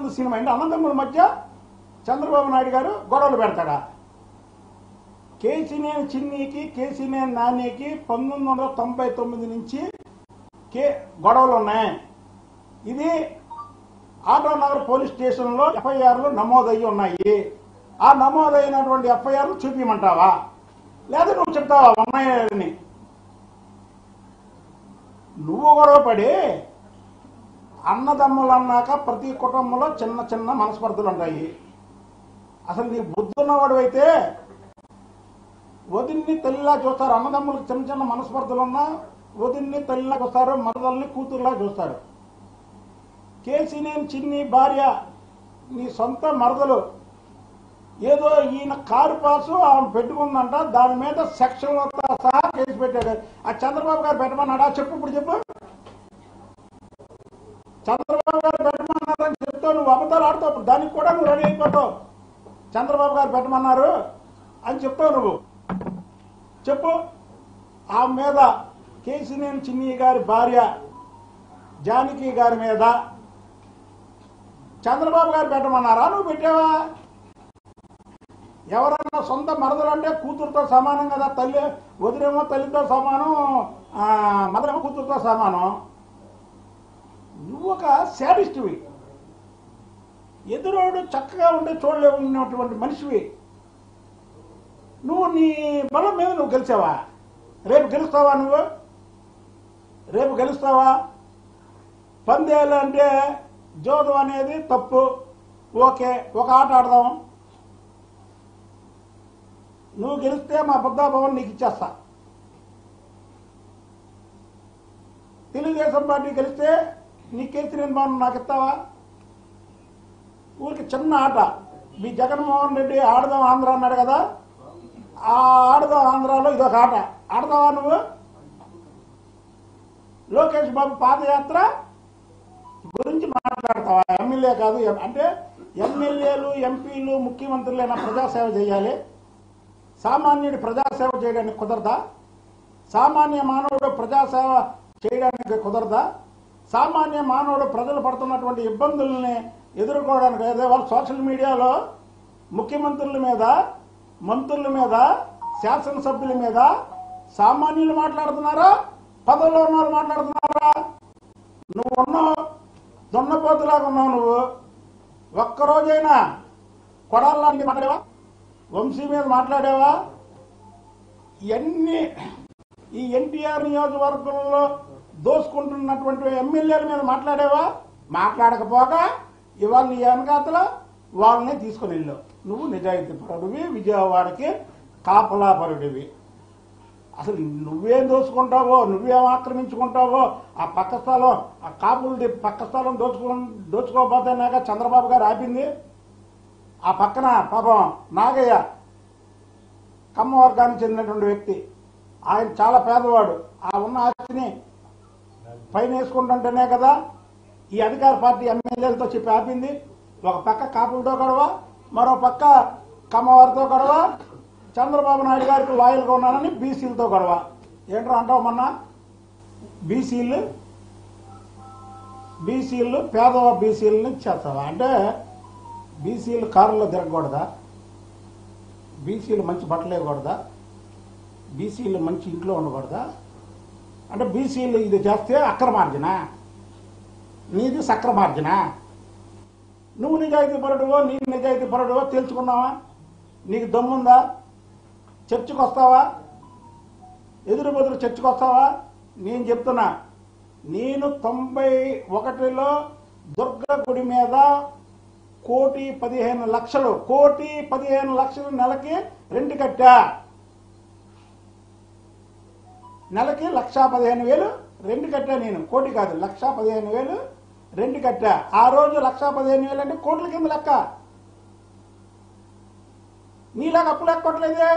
అన్నదమ్ముల సినిమా అంటే అన్నదమ్ముల మధ్య చంద్రబాబు నాయుడు గారు గొడవలు పెడతాడా కేసీనేని చిన్నీకి కేసీనేని నానికి పంతొమ్మిది వందల తొంభై తొమ్మిది నుంచి కే గొడవలు ఉన్నాయి ఇది ఆటోనగర్ పోలీస్ స్టేషన్లో ఎఫ్ఐఆర్లు నమోదయ్యి ఉన్నాయి ఆ నమోదైనటువంటి ఎఫ్ఐఆర్లు చూపించమంటావా లేదా నువ్వు చెప్తావా ఉన్నాయని నువ్వు గొడవ పడి అన్నదమ్ములు అన్నాక ప్రతి కుటుంబంలో చిన్న చిన్న మనస్పర్ధలు ఉంటాయి అసలు నీ బుద్ధున్నవాడు అయితే వదిన్ని తల్లిలా చూస్తారు అన్నదమ్ములకు చిన్న చిన్న మనస్పర్ధలు ఉన్నా వదిన్ని తల్లిలా చూస్తారు మరదల్ని కూతురులా చూస్తారు కేసీనేని చిన్ని భార్య నీ సొంత మరదలు ఏదో ఈయన కారు పాసు ఆమె పెట్టుకుందంట దాని మీద సెక్షన్లతో సహా కేసు పెట్టాడు ఆ చంద్రబాబు గారు పెట్టమన్నాడా చెప్పు ఇప్పుడు చెప్పు చంద్రబాబు గారు పెట్టమన్నారని చెప్తావు నువ్వు అబద్ధాలు ఆడుతావు ఇప్పుడు దానికి కూడా నువ్వు రెడీ అయిపోతావు చంద్రబాబు గారు పెట్టమన్నారు అని చెప్తావు నువ్వు చెప్పు ఆమె మీద కేసీనేని చిన్ని గారి భార్య జానకి గారి మీద చంద్రబాబు గారు పెట్టమన్నారా నువ్వు పెట్టావా ఎవరన్నా సొంత మరదలు అంటే కూతురుతో సమానం కదా తల్లి వదిలేమో తల్లితో సమానం ఆ, మదరేమో కూతురుతో సమానం నువ్వు ఒక శాడిస్ట్వి ఎదురోడు చక్కగా ఉండే చూడలేవు ఉన్నటువంటి మనిషివి నువ్వు నీ బలం మీద నువ్వు గెలిచావా రేపు గెలుస్తావా నువ్వు రేపు గెలుస్తావా పందేలు అంటే జోదం అనేది తప్పు ఓకే ఒక ఆట ఆడదాం నువ్వు గెలిస్తే మా బుద్ధాభవన్ నీకు ఇచ్చేస్తా తెలుగుదేశం పార్టీ గెలిస్తే నీ కేసీఆర్ భవన్ నాకు ఇస్తావా ఊరికి చిన్న ఆట మీ జగన్మోహన్ రెడ్డి ఆడదాం ఆంధ్ర అన్నాడు కదా ఆ ఆడదాం ఆంధ్రాలో ఇదొక ఆట ఆడదావా నువ్వు లోకేష్ బాబు పాదయాత్ర గురించి మాట్లాడతావా ఎమ్మెల్యే కాదు ఎం- అంటే ఎమ్మెల్యేలు ఎంపీలు ముఖ్యమంత్రులైన ప్రజాసేవ చేయాలి సామాన్యుడి ప్రజాసేవ చేయడానికి కుదరదా సామాన్య మానవుడు ప్రజాసేవ చేయడానికి కుదరదా సామాన్య మానవుడు ప్రజలు పడుతున్నటువంటి ఇబ్బందుల్ని ఎదుర్కోవడానికి అదే వాళ్ళు సోషల్ మీడియాలో ముఖ్యమంత్రుల మీద మంత్రుల మీద శాసనసభ్యుల మీద సామాన్యులు మాట్లాడుతున్నారా పదవుల్లో ఉన్న వాళ్ళు మాట్లాడుతున్నారా నువ్వు ఉన్నావు దున్నపోతులాగా ఉన్నావు నువ్వు ఒక్కరోజైనా కొడాలని మాట్లాడేవా వంశీ మీద మాట్లాడావా ఇవన్నీ ఈ ఎన్టీఆర్ నియోజకవర్గంలో దోసుకుంటున్నటువంటి ఎమ్మెల్యేల మీద మాట్లాడావా మాట్లాడకపోగా ఇవాళ నీ వెనకాతల వాళ్ళని తీసుకుని వెళ్ళావు నువ్వు నిజాయితీ పరుడివి విజయవాడకి కాపలాపరుడివి అసలు నువ్వేం దోచుకుంటావో నువ్వేం ఆక్రమించుకుంటావో ఆ పక్క స్థలం ఆ కాపులది పక్క స్థలం దోచుకో దోచుకోకపోతేనాక చంద్రబాబు గారు ఆపింది ఆ పక్కన పాపం నాగయ్య కమ్మ వర్గానికి చెందినటువంటి వ్యక్తి ఆయన చాలా పేదవాడు ఆ ఉన్న ఆస్తిని పైన వేసుకుంటుంటేనే కదా ఈ అధికార పార్టీ ఎమ్మెల్యేలతో చెప్పి ఆపింది ఒక పక్క కాపులతో గొడవ మరో పక్క కమ్మవారితో గొడవ చంద్రబాబు నాయుడు గారికి లాయల్గా ఉన్నానని బీసీలతో గొడవ ఏంట్రా అంటావు మొన్న బీసీలు బీసీలు పేదవ బీసీలని చేస్తావా అంటే బీసీలు కారులో తిరగకూడదా బీసీలు మంచి బట్టలు వేయకూడదా బీసీలు మంచి ఇంట్లో ఉండకూడదా అంటే బీసీలు ఇది చేస్తే అక్రమార్జన నీది సక్రమార్జన నువ్వు నిజాయితీ పరుడువో నీ నిజాయితీ పరుడువో తెలుసుకున్నావా నీకు దమ్ముందా చర్చికి వస్తావా ఎదురు బెదురు చర్చికి వస్తావా నేను చెప్తున్నా నేను తొంభై ఒకటిలో దుర్గ గుడి మీద కోటి పదిహేను లక్షలు కోటి పదిహేను లక్షలు నెలకి రెంట్ కట్టా నెలకి లక్షా పదిహేను వేలు రెండు కట్టా నేను కోటి కాదు లక్షా పదిహేను వేలు రెండు కట్టా ఆ రోజు లక్షా పదిహేను వేలు అంటే కోట్ల కింద లెక్క నీలాగా అప్పు లెక్క కొట్టలేదే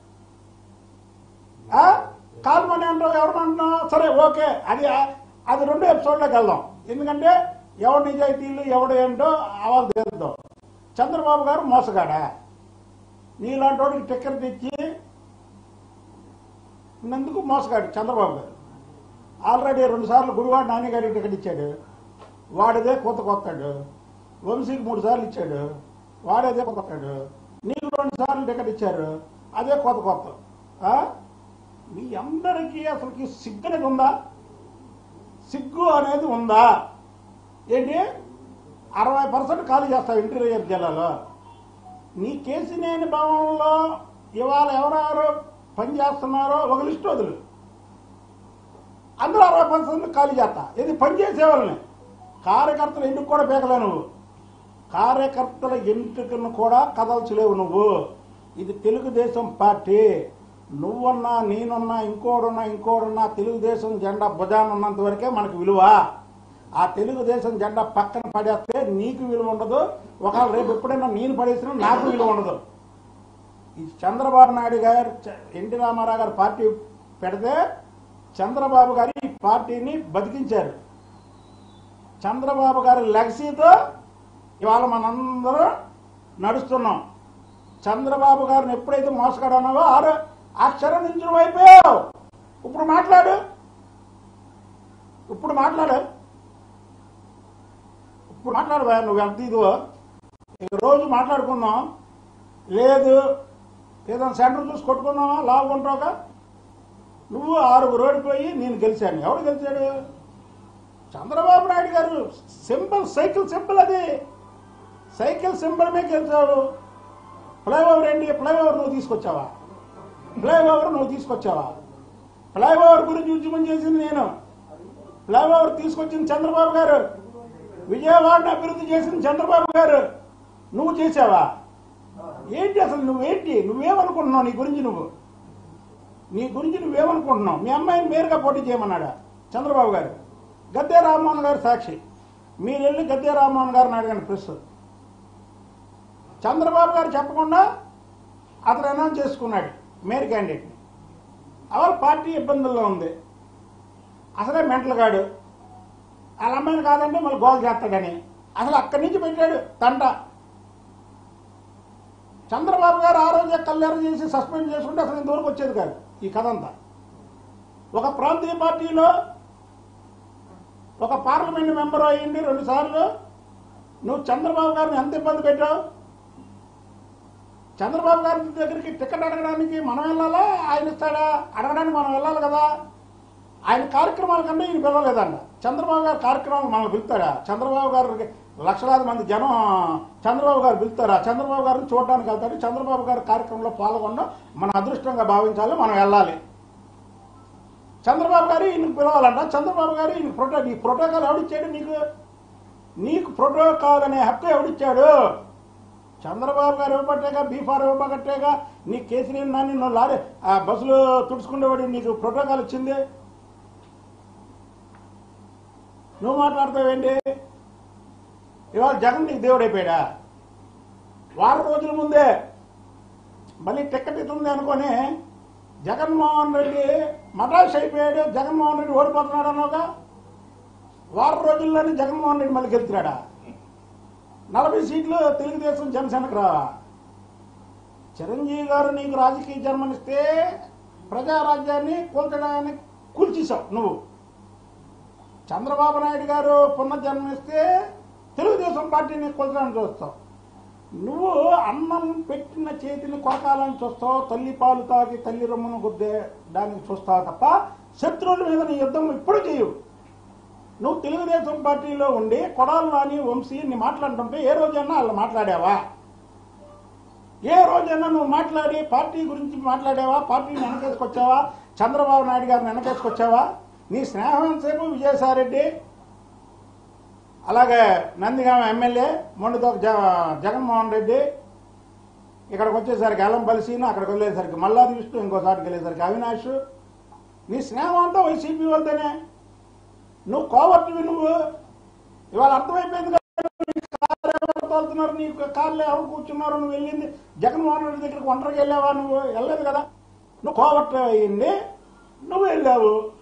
ఆ? కాల్మని అంటావు ఎవరు అంటున్నావు సరే ఓకే అది అది రెండు ఎపిసోడ్లోకి వెళ్దాం ఎందుకంటే ఎవడు నిజాయితీలు ఎవడు ఏంటో అవాళ్ళు తెలుద్దాం చంద్రబాబు గారు మోసగాడా నీలాంటి వాడికి టిక్కెట్ తెచ్చి నందుకు మోసగాడు చంద్రబాబు గారు ఆల్రెడీ రెండు సార్లు గుడివాడు నాన్నగారికి టికెట్ ఇచ్చాడు వాడిదే కొత్త కొత్తాడు వంశీకి మూడు సార్లు ఇచ్చాడు వాడు అదే కొట్టాడు నీకు రెండు సార్లు టికెట్ ఇచ్చారు అదే కొత్త కొత్త ఆ? మీ అందరికీ అసలుకి సిగ్గు అనేది ఉందా సిగ్గు అనేది ఉందా ఏంటి అరవై పర్సెంట్ ఖాళీ చేస్తావు ఇంటీరియర్ జిల్లాలో నీ కేసినేని భవనంలో ఇవాళ ఎవరెవరు పనిచేస్తున్నారో ఒక లిస్ట్ వదులు అందులో అరవై పర్సెంట్ ఖాళీ చేస్తా ఇది పని చేసేవాళ్ళని కార్యకర్తలు ఎందుకు కూడా పీకలే నువ్వు కార్యకర్తల ఎంటుకను కూడా కదల్చలేవు నువ్వు ఇది తెలుగుదేశం పార్టీ నువ్వన్నా నేనున్నా ఇంకోడున్నా ఇంకోడున్నా తెలుగుదేశం జెండా భుజాన ఉన్నంత వరకే మనకు విలువ ఆ తెలుగుదేశం జెండా పక్కన పడేస్తే నీకు విలువ ఉండదు ఒకవేళ రేపు ఎప్పుడైనా నేను పడేసినా నాకు విలువ ఉండదు ఈ చంద్రబాబు నాయుడు గారు చ- ఎన్టీ రామారావు గారు పార్టీ పెడితే చంద్రబాబు గారు ఈ పార్టీని బతికించారు చంద్రబాబు గారి లెగసీతో ఇవాళ మనందరం నడుస్తున్నాం చంద్రబాబు గారిని ఎప్పుడైతే మోసగాడు అన్నావో ఆరు అక్షరం నుంచి నువ్వు అయిపోయావు ఇప్పుడు మాట్లాడు ఇప్పుడు మాట్లాడు ఇప్పుడు మాట్లాడు భయ్యా, నువ్వు ఎంత ఇదివో ఇక రోజు మాట్లాడుకుందాం లేదు ఏదైనా సెంటర్ చూసి కొట్టుకున్నావా లావుకుంటావుగా నువ్వు ఆరుగురు ఓడిపోయి నేను గెలిచాను ఎవడు గెలిచాడు Chandrababu Naidu garu symbol cycle symbol అది సైకిల్ సింబల్ మీద గెలిచావు ఫ్లైఓవర్ ఏంటి ఫ్లైఓవర్ నువ్వు తీసుకొచ్చావా ఫ్లైఓవర్ నువ్వు తీసుకొచ్చావా ఫ్లైఓవర్ గురించి ఉద్యమం చేసింది నేను ఫ్లైఓవర్ తీసుకొచ్చింది చంద్రబాబు గారు విజయవాడని అభివృద్ధి చేసింది చంద్రబాబు గారు నువ్వు చేసావా ఏంటి అసలు నువ్వేంటి నువ్వేమనుకుంటున్నావు నీ గురించి నువ్వు నీ గురించి నువ్వేమనుకుంటున్నావు మీ అమ్మాయిని మేరుగా పోటీ చేయమన్నాడా చంద్రబాబు గారు గద్దే రామ్మోహన్ గారు సాక్షి మీరు వెళ్ళి గద్దే రామ్మోహన్ గారిని అడగండి ప్రెస్ చంద్రబాబు గారు చెప్పకుండా అతను అనౌన్స్ చేసుకున్నాడు మేయర్ క్యాండిడేట్ని అవల్ పార్టీ ఇబ్బందుల్లో ఉంది అసలే మెంటల్ గాడు వాళ్ళ అమ్మాయిని కాదంటే మళ్ళీ గోల్ చేస్తాడని అసలు అక్కడి నుంచి పెట్టాడు తంట చంద్రబాబు గారు ఆ రోజే కళ్యాణం చేసి సస్పెండ్ చేసుకుంటే అసలు ఇంతవరకు వచ్చేది కాదు ఈ కథ అంతా ఒక ప్రాంతీయ పార్టీలో ఒక పార్లమెంట్ మెంబర్ అయ్యింది రెండు సార్లు నువ్వు చంద్రబాబు గారిని ఎంత ఇబ్బంది పెట్టావు చంద్రబాబు గారి దగ్గరికి టికెట్ అడగడానికి మనం వెళ్ళాలా ఆయన ఇస్తాడా అడగడానికి మనం వెళ్ళాలి కదా ఆయన కార్యక్రమాల కంటే ఈయన పిలవలేదంట చంద్రబాబు గారి కార్యక్రమాలు మనం పిలుస్తాడా చంద్రబాబు గారికి లక్షలాది మంది జనం చంద్రబాబు గారు పిలుస్తారా చంద్రబాబు గారిని చూడడానికి వెళ్తాడు చంద్రబాబు గారి కార్యక్రమంలో పాల్గొనడం మన అదృష్టంగా భావించాలి మనం వెళ్ళాలి చంద్రబాబు గారు ఈయనకు పిలవాలంట చంద్రబాబు గారు ఈయన ప్రోటో నీ ప్రోటోకాల్ ఎవడిచ్చాడు నీకు నీకు ప్రోటోకాల్ అనే హక్కు ఎవడిచ్చాడు చంద్రబాబు గారు ఇవ్వబట్టేగా బీఫార్ ఇవ్వబట్టేగా నీ కేసీఆర్ నాని నువ్వు లారీ ఆ బస్సులో తుడుచుకునేవాడు నీకు ప్రోటోకాల్ ఇచ్చింది నువ్వు మాట్లాడతావేంటి ఇవాళ జగన్ నీకు దేవుడు అయిపోయాడా వారం రోజుల ముందే మళ్ళీ టికెట్ ఇస్తుంది అనుకొని జగన్మోహన్ రెడ్డి మద్రాసు అయిపోయాడు జగన్మోహన్ రెడ్డి ఓడిపోతున్నాడు అన్నావుగా వారం రోజుల్లోనే జగన్మోహన్ రెడ్డి మళ్ళీ గెలుతున్నాడా నలభై సీట్లు తెలుగుదేశం జనసేనకు రావా చిరంజీవి గారు నీకు రాజకీయ జన్మనిస్తే ప్రజారాజ్యాన్ని కూల్చడానికి కూల్చేశావు నువ్వు చంద్రబాబు నాయుడు గారు పునర్జన్మనిస్తే తెలుగుదేశం పార్టీని కూల్చడానికి చూస్తావు నువ్వు అన్నం పెట్టిన చేతిని కొరకాలని చూస్తావు తల్లి పాలు తాగి తల్లి రొమ్మును గుద్దే దానికి చూస్తావు తప్ప శత్రువుల మీద నీ యుద్ధం ఇప్పుడు చేయవు నువ్వు తెలుగుదేశం పార్టీలో ఉండి కొడాలు నాని వంశీ నీ మాట్లాడుతుంటే ఏ రోజైనా వాళ్ళు మాట్లాడావా ఏ రోజైనా నువ్వు మాట్లాడి పార్టీ గురించి మాట్లాడావా పార్టీని వెనకేసుకొచ్చావా చంద్రబాబు నాయుడు గారిని వెనకేసుకొచ్చావా నీ స్నేహం సేపు విజయసాయిరెడ్డి అలాగే నందిగామ ఎమ్మెల్యే మొండితో జగన్మోహన్ రెడ్డి ఇక్కడికి వచ్చేసరికి అల్లం బలిసీను అక్కడికి వెళ్ళేసరికి మల్లాది విష్ణు ఇంకోసారికి వెళ్ళేసరికి అవినాష్ నీ స్నేహం అంతా వైసీపీ వాళ్ళతోనే నువ్వు కోవర్టివి నువ్వు ఇవాళ అర్థమైపోయింది కదా, నీ కారు ఎవరు తోలుతున్నారు నీ కార్లో ఎవరు కూర్చున్నారు నువ్వు వెళ్ళింది జగన్మోహన్ రెడ్డి దగ్గరికి ఒంటరికి వెళ్ళావా నువ్వు వెళ్ళలేదు కదా నువ్వు కోవర్ట్ అయ్యింది నువ్వు వెళ్ళావు